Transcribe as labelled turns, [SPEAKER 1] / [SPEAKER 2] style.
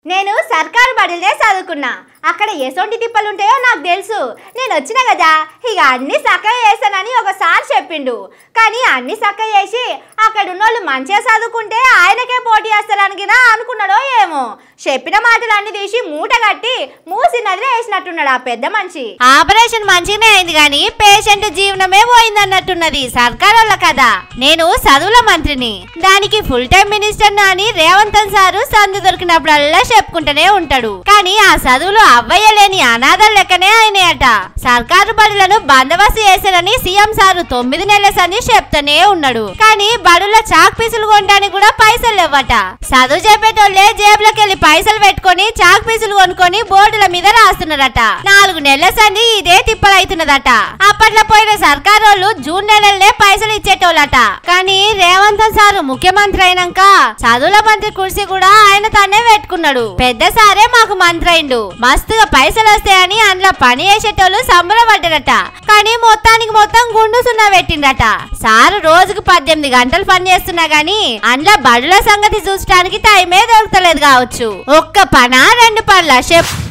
[SPEAKER 1] నేను సర్కారు బడిలే చదువుకున్నా అక్కడ ఎసొంటి తిప్పలు ఉంటాయో నాకు తెలుసు నేను వచ్చిన కదా ఇక అన్ని చక్కగా చేస్తానని ఒకసారి చెప్పిండు కానీ అన్ని చక్కగా చేసి అక్కడ ఉన్నోళ్ళు మంచిగా చదువుకుంటే ఆయనకే పోటీ చేస్తారని కదా అనుకున్నాడో ఏమో చెప్పిన మాటలు అన్ని తీసి మూట కట్టి మూసి నదిలో వేసినట్టున్నాడు ఆ పెద్ద మనిషి
[SPEAKER 2] ఆపరేషన్ మంచిగానే అయింది కానీ పేషెంట్ జీవనమే పోయిందన్నట్టున్నది సర్కారోళ్ళ కదా నేను చదువుల మంత్రిని దానికి ఫుల్ టైం మినిస్టర్ అని రేవంత్ సారు సందు దొరికినప్పుడల్లా చెప్పుకుంటూనే ఉంటాడు కానీ ఆ చదువులు అవ్వయ్యలేని అనాథల లెక్కనే అయినాయట సర్కారు బడులను బందోబస్తు చేశారని సీఎం సారు తొమ్మిది నెలల సంది చెప్తూనే ఉన్నాడు కానీ బడుల చాక్ పీసులు కొనడానికి కూడా పైసలు లేవట చదువు చెప్పేటోళ్ళే జేబులోకి వెళ్ళి పైసలు పెట్టుకొని చాక్ పీసులు కొనుక్కొని బోర్డుల మీద రాస్తున్నారట నాలుగు నెలల సంది ఇదే తిప్పలైతున్నదట అప్పట్లో పోయిన సర్కారోళ్ళు జూన్ నెలలనే పైసలు ఇచ్చేటోళ్ళట కానీ రేవంత్ సారు ముఖ్యమంత్రి అయినాక చదువుల మంత్రి కుర్చీ కూడా ఆయన తానే పెట్టుకున్నాడు పెద్ద సారే మాకు మంత్రి అయిండు మస్తుగా పైసలు వస్తాయని అందులో పని చేసేటోళ్ళు సంబరపడ్డారట కానీ మొత్తానికి మొత్తం గుండు సున్నా పెట్టిండట సారు రోజుకు పద్దెనిమిది గంటలు పని చేస్తున్నా గానీ అందులో బడుల సంగతి చూసడానికి టైమే దొరకలేదు కావచ్చు ఒక్క పనా రెండు పనుల చెప్పు